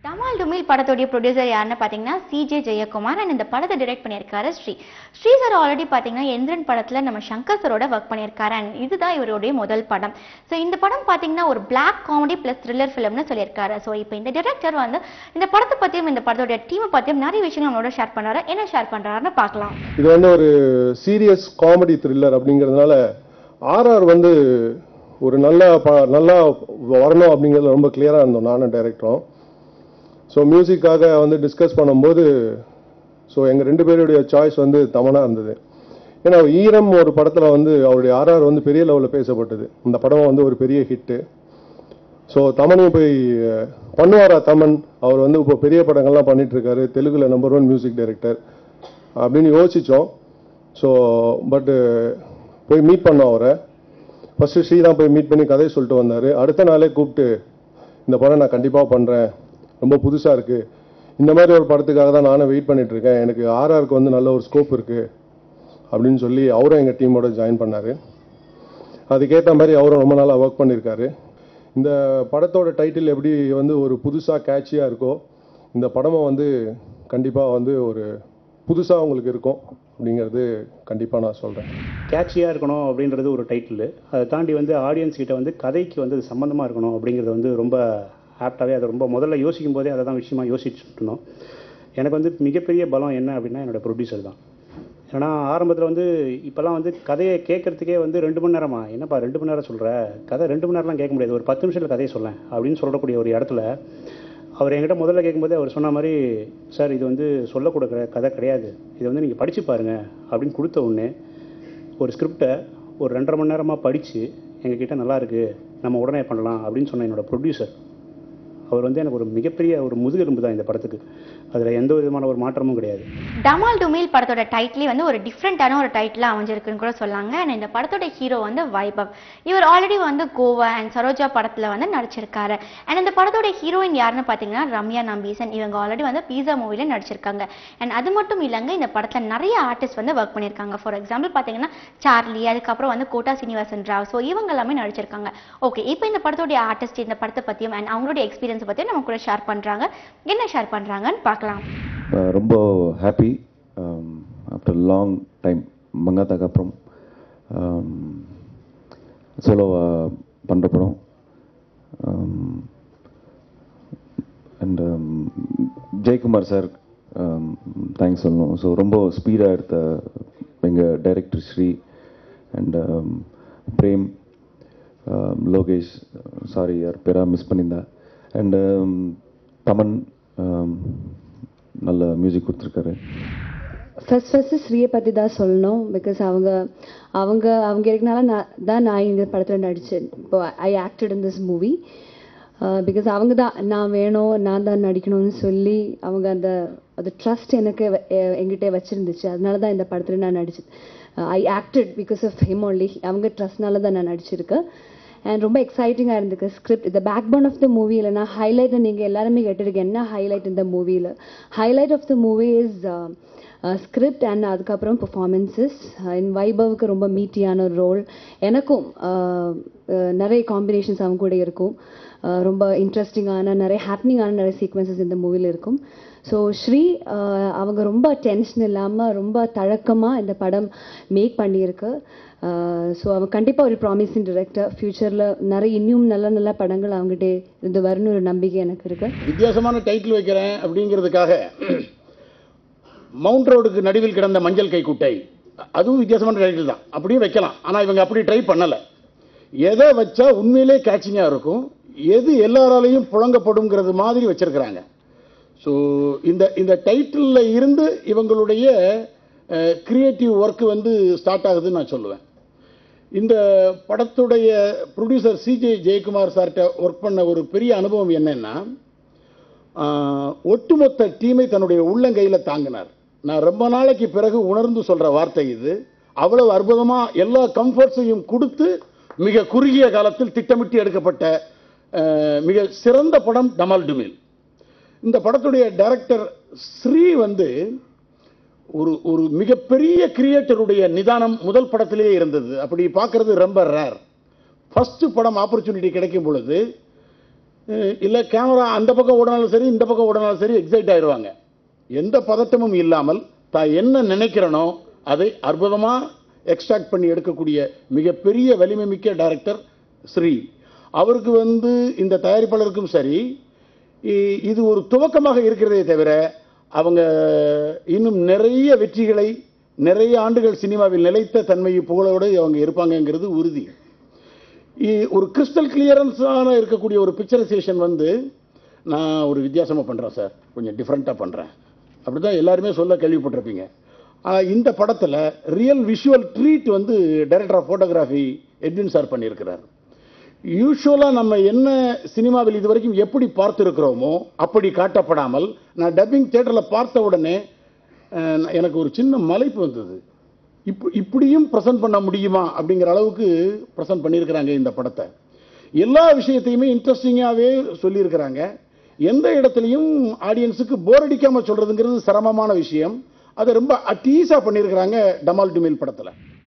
டமால் டுமில் படத்துடைய ப்ரொடியூசர் யாருன்னு பார்த்தீங்கன்னா சிஜே ஜெயக்குமார் அண்ட் இந்த படத்தை டைரக்ட் பண்ணியிருக்காரு ஸ்ரீ ஸ்ரீ சார் ஆல்ரெடி பார்த்தீங்கன்னா எந்திரன் படத்தில் நம்ம சங்கர் சரோட ஒர்க் பண்ணியிருக்காரு அண்ட் இதுதான் இவருடைய முதல் படம் ஸோ இந்த படம் பார்த்தீங்கன்னா ஒரு பிளாக் காமெடி ப்ளஸ் த்ரில்லர் ஃபிலிம்னு சொல்லியிருக்காரு ஸோ இப்போ இந்த டைரக்டர் வந்து இந்த படத்தை பற்றியும் இந்த படத்தோட டீமை பற்றியும் நிறைய விஷயங்கள் நம்மளோட ஷேர் பண்ணுறாரு என்ன ஷேர் பண்ணுறாருன்னு பார்க்கலாம் இது வந்து ஒரு சீரியஸ் காமெடி த்ரில்லர் அப்படிங்கிறதுனால ஆர்ஆர் வந்து ஒரு நல்ல ப- நல்லா வரணும் அப்படிங்கிறதுல ரொம்ப கிளியராக இருந்தோம் நானும் டைரக்டரும் ஸோ மியூசிக்காக வந்து டிஸ்கஸ் பண்ணும்போது ஸோ எங்கள் ரெண்டு பேருடைய சாய்ஸ் வந்து தமனா இருந்தது ஏன்னா ஈரம் ஒரு படத்தில் வந்து அவருடைய ஆர்ஆர் வந்து பெரிய லெவலில் பேசப்பட்டது இந்த படம் வந்து ஒரு பெரிய ஹிட்டு ஸோ தமனையும் போய் அஹ், பண்ணுவாரா தமன் அவர் வந்து இப்போ பெரிய படங்கள்லாம் பண்ணிட்டு இருக்காரு தெலுங்குல நம்பர் ஒன் மியூசிக் டைரக்டர் அப்படின்னு யோசித்தோம் ஸோ பட்டு போய் மீட் பண்ணோம் அவரை ஃபஸ்ட்டு ஸ்ரீ தான் போய் மீட் பண்ணி கதையை சொல்லிட்டு வந்தார் அடுத்த நாளே கூப்பிட்டு இந்த படம் நான் கண்டிப்பாக பண்ணுறேன் ரொம்ப புதுசாக இருக்குது இந்த மாதிரி ஒரு படத்துக்காக தான் நானும் வெயிட் பண்ணிட்டு இருக்கேன் எனக்கு ஆர்ஆருக்கு வந்து நல்ல ஒரு ஸ்கோப் இருக்குது அப்படின்னு சொல்லி அவரும் எங்கள் டீமோட ஜாயின் பண்ணார் அதுக்கேற்ற மாதிரி அவரும் ரொம்ப நாளாக ஒர்க் பண்ணியிருக்காரு இந்த படத்தோட டைட்டில் எப்படி வந்து ஒரு புதுசாக கேட்சியாக இருக்கோ இந்த படமும் வந்து கண்டிப்பாக வந்து ஒரு புதுசாக உங்களுக்கு இருக்கும் அப்படிங்கிறது கண்டிப்பாக நான் சொல்கிறேன் கேட்சியாக இருக்கணும் அப்படின்றது ஒரு டைட்டில் அதை தாண்டி வந்து ஆடியன்ஸ் கிட்ட வந்து கதைக்கு வந்து அது சம்மந்தமாக இருக்கணும் அப்படிங்கிறது வந்து ரொம்ப ஆப்டாகவே அதை ரொம்ப முதல்ல யோசிக்கும் போதே அதை தான் விஷயமா யோசிச்சுட்டு இருந்தோம் எனக்கு வந்து மிகப்பெரிய பலம் என்ன அப்படின்னா என்னோட ப்ரொடியூசர் தான் ஏன்னா ஆரம்பத்தில் வந்து இப்போல்லாம் வந்து கதையை கேட்கறதுக்கே வந்து ரெண்டு மணி நேரமா என்னப்பா ரெண்டு மணி நேரம் சொல்கிற கதை ரெண்டு மணி நேரம்லாம் கேட்க முடியாது ஒரு பத்து நிமிஷத்தில் கதையை சொல்லேன் அப்படின்னு சொல்லக்கூடிய ஒரு இடத்துல அவர் என்கிட்ட முதல்ல கேட்கும்போதே அவர் சொன்ன மாதிரி சார் இது வந்து சொல்லக்கூட கதை கிடையாது இது வந்து நீங்கள் படித்து பாருங்க அப்படின்னு கொடுத்த உடனே ஒரு ஸ்கிரிப்டை ஒரு ரெண்டரை மணி நேரமாக படித்து எங்ககிட்ட நல்லா இருக்கு நம்ம உடனே பண்ணலாம் அப்படின்னு சொன்ன என்னோட ப்ரொடியூசர் அவர் வந்து எனக்கு ஒரு மிகப்பெரிய ஒரு முதுகெலும்பு தான் இந்த படத்துக்கு அதில் எந்த விதமான ஒரு மாற்றமும் கிடையாது டமால் டுமில் படத்தோட டைட்டிலே வந்து ஒரு டிஃப்ரெண்ட்டான ஒரு டைட்டிலாக அமைஞ்சிருக்குன்னு கூட சொல்லாங்க அண்ட் இந்த படத்தோட ஹீரோ வந்து வைபவ் இவர் ஆல்ரெடி வந்து கோவா அண்ட் சரோஜா படத்தில் வந்து நடிச்சிருக்காரு அண்ட் இந்த படத்தோட ஹீரோயின் யாருன்னு பார்த்தீங்கன்னா ரம்யா நம்பீசன் இவங்க ஆல்ரெடி வந்து பீஸா மூவில நடிச்சிருக்காங்க அண்ட் அது மட்டும் இல்லைங்க இந்த படத்தில் நிறைய ஆர்டிஸ்ட் வந்து ஒர்க் பண்ணியிருக்காங்க ஃபார் எக்ஸாம்பிள் பார்த்தீங்கன்னா சார்லி அதுக்கப்புறம் வந்து கோட்டா சீனிவாசன் ராவ் ஸோ இவங்க எல்லாமே நடிச்சிருக்காங்க ஓகே இப்போ இந்த படத்தோடைய ஆர்டிஸ்ட் இந்த படத்தை பற்றியும் அண்ட் அவங்களுடைய எக்ஸ்பீரியன்ஸ் பற்றியும் நம்ம கூட ஷேர் பண்ணுறாங்க என்ன ஷேர் பண்ணுறாங்கன்னு பார்க்கலாம் அஹ் ரொம்ப ஹாப்பி ஆஃப்டர் லாங் டைம் மங்காத்தாக்கு அப்புறம் சோலோவாக பண்ணுற படம் அண்ட் ஜெயக்குமார் சார் தேங்க்ஸ் சொல்லணும் ஸோ ரொம்ப ஸ்பீடாக எடுத்த எங்கள் director Sri and Prem um, Lokesh sorry யார் பேராக மிஸ் பண்ணியிருந்தா அண்ட் தமன் um, நல்ல மியூசிக் கொடுத்துருக்காரு ஃபர்ஸ்ட் ஃபர்ஸ்ட் ஸ்ரீயை பற்றி தான் சொல்லணும் பிகாஸ் அவங்க அவங்க அவங்க இருக்கனால நான் தான் நான் இந்த படத்தில் நடித்தேன் இப்போ I acted in this movie because அவங்க தான் நான் வேணும் நான் தான் நடிக்கணும்னு சொல்லி அவங்க அந்த அது ட்ரஸ்ட் எனக்கு வ- எ- என்கிட்ட வச்சுருந்துச்சு அதனால தான் இந்த படத்தில் நான் நடிச்சேன் I acted because of him only அவங்க ட்ரஸ்ட்னால தான் நான் நடிச்சிருக்கேன் அண்ட் ரொம்ப எக்ஸைட்டிங்காக இருந்துக்கு ஸ்கிரிப்ட் இந்த backbone of the movie இல்லைனா ஹைலைட் நீங்கள் எல்லாருமே கேட்டிருக்கீங்க என்ன ஹைலைட் இந்த மூவியில் highlight of the movie is script and அதுக்கப்புறம் பெர்ஃபார்மன்ஸஸ் என் வைபவுக்கு ரொம்ப மீட்டியான ஒரு ரோல் எனக்கும் uh, uh, நிறைய காம்பினேஷன்ஸ் அவங்க கூட இருக்கும் Uh, ரொம்ப இன்ட்ரெஸ்டிங்கான நிறைய ஹாப்பனிங்கான நிறைய சீக்வன்சஸ் இந்த மூவியில் இருக்கும் ஸோ ஸ்ரீ uh, அவங்க ரொம்ப டென்ஷன் இல்லாமல் ரொம்ப தழக்கமாக இந்த படம் மேக் பண்ணியிருக்கு ஸோ அவங்க கண்டிப்பாக ஒரு ப்ராமிசிங் டிரெக்டர் ஃப்யூச்சரில் நிறைய இன்னும் நல்ல நல்ல படங்கள் அவங்ககிட்ட இருந்து வரணும் ஒரு நம்பிக்கை எனக்கு இருக்குது வித்தியாசமான டைட்டில் வைக்கிறேன் அப்படிங்கிறதுக்காக மவுண்ட் ரோடுக்கு நடுவில் கிடந்த மஞ்சள் கைக்குட்டை அதுவும் வித்தியாசமான டைட்டில் தான் அப்படியும் வைக்கலாம் ஆனால் இவங்க அப்படி ட்ரை பண்ணலை எதை வச்சா உண்மையிலே கேட்சிங்காக இருக்கும் எது எல்லாராலையும் புழங்கப்படுங்கிறது மாதிரி வச்சிருக்கிறாங்க ஸோ இந்த இந்த டைட்டிலில் இருந்து இவங்களுடைய கிரியேட்டிவ் ஒர்க் வந்து ஸ்டார்ட் ஆகுதுன்னு நான் சொல்லுவேன் இந்த படத்துடைய ப்ரொடியூசர் சிஜே ஜெயக்குமார் சார்கிட்ட ஒர்க் பண்ண ஒரு பெரிய அனுபவம் என்னன்னா ஆஹ், ஒட்டுமொத்த டீமை தன்னுடைய உள்ளங்கையில் தாங்கினார் நான் ரொம்ப நாளைக்கு பிறகு உணர்ந்து சொல்ற வார்த்தை இது அவ்வளவு அற்புதமா எல்லா கம்ஃபர்ட்ஸையும் கொடுத்து மிக குறுகிய காலத்தில் திட்டமிட்டு எடுக்கப்பட்ட ஆஹ், மிக சிறந்த படம் டமால் டுமில் இந்த படத்துடைய டைரக்டர் ஸ்ரீ வந்து ஒரு ஒரு மிகப்பெரிய கிரியேட்டருடைய நிதானம் முதல் படத்திலேயே இருந்தது அப்படி பார்க்கிறது ரொம்ப ரேர் ஃபர்ஸ்ட் படம் ஆப்பர்ச்சுனிட்டி கிடைக்கும் பொழுது அஹ் இல்ல கேமரா அந்த பக்கம் ஓடினாலும் சரி இந்த பக்கம் ஓடினாலும் சரி எக்ஸைட் ஆயிடுவாங்க எந்த பதட்டமும் இல்லாமல் தான் என்ன நினைக்கிறனோ அதை அற்புதமா எக்ஸ்ட்ராக்ட் பண்ணி எடுக்கக்கூடிய மிகப்பெரிய வலிமை மிக்க டைரக்டர் ஸ்ரீ அவருக்கு வந்து இந்த தயாரிப்பாளருக்கும் சரி இ- இது ஒரு துவக்கமாக இருக்கிறதே தவிர அவங்க இன்னும் நிறைய வெற்றிகளை நிறைய ஆண்டுகள் சினிமாவில் நிலைத்த தன்மையை புகழோடு அவங்க இருப்பாங்கங்கிறது உறுதி இ- ஒரு கிறிஸ்டல் கிளியரன்ஸான இருக்கக்கூடிய ஒரு பிக்சரைசேஷன் வந்து நான் ஒரு வித்தியாசமாக பண்ணுறேன் சார் கொஞ்சம் டிஃப்ரெண்ட்டாக பண்ணுறேன் அப்படி தான் எல்லாருமே சொல்ல கேள்விப்பட்டிருப்பீங்க ஆனால் இந்த படத்தில் ரியல் விஷுவல் ட்ரீட் வந்து director of photography Edwin sir பண்ணியிருக்கிறார் யூஸ்வலாக நம்ம என்ன சினிமாவில் இது வரைக்கும் எப்படி பார்த்துருக்கிறோமோ அப்படி காட்டப்படாமல் நான் டப்பிங் தியேட்டரில் பார்த்த உடனே அஹ், எனக்கு ஒரு சின்ன மலைப்பு வந்தது இப்போ இப்படியும் ப்ரெசென்ட் பண்ண முடியுமா அப்படிங்கிற அளவுக்கு ப்ரெசென்ட் பண்ணியிருக்கிறாங்க இந்த படத்தை எல்லா விஷயத்தையுமே இன்ட்ரெஸ்டிங்காகவே சொல்லியிருக்கிறாங்க எந்த இடத்துலையும் ஆடியன்ஸுக்கு போர் அடிக்காம சொல்றதுங்கிறது சிரமமான விஷயம் அதை ரொம்ப அட்டீஸாக பண்ணியிருக்கிறாங்க டமால் டுமில் படத்தில்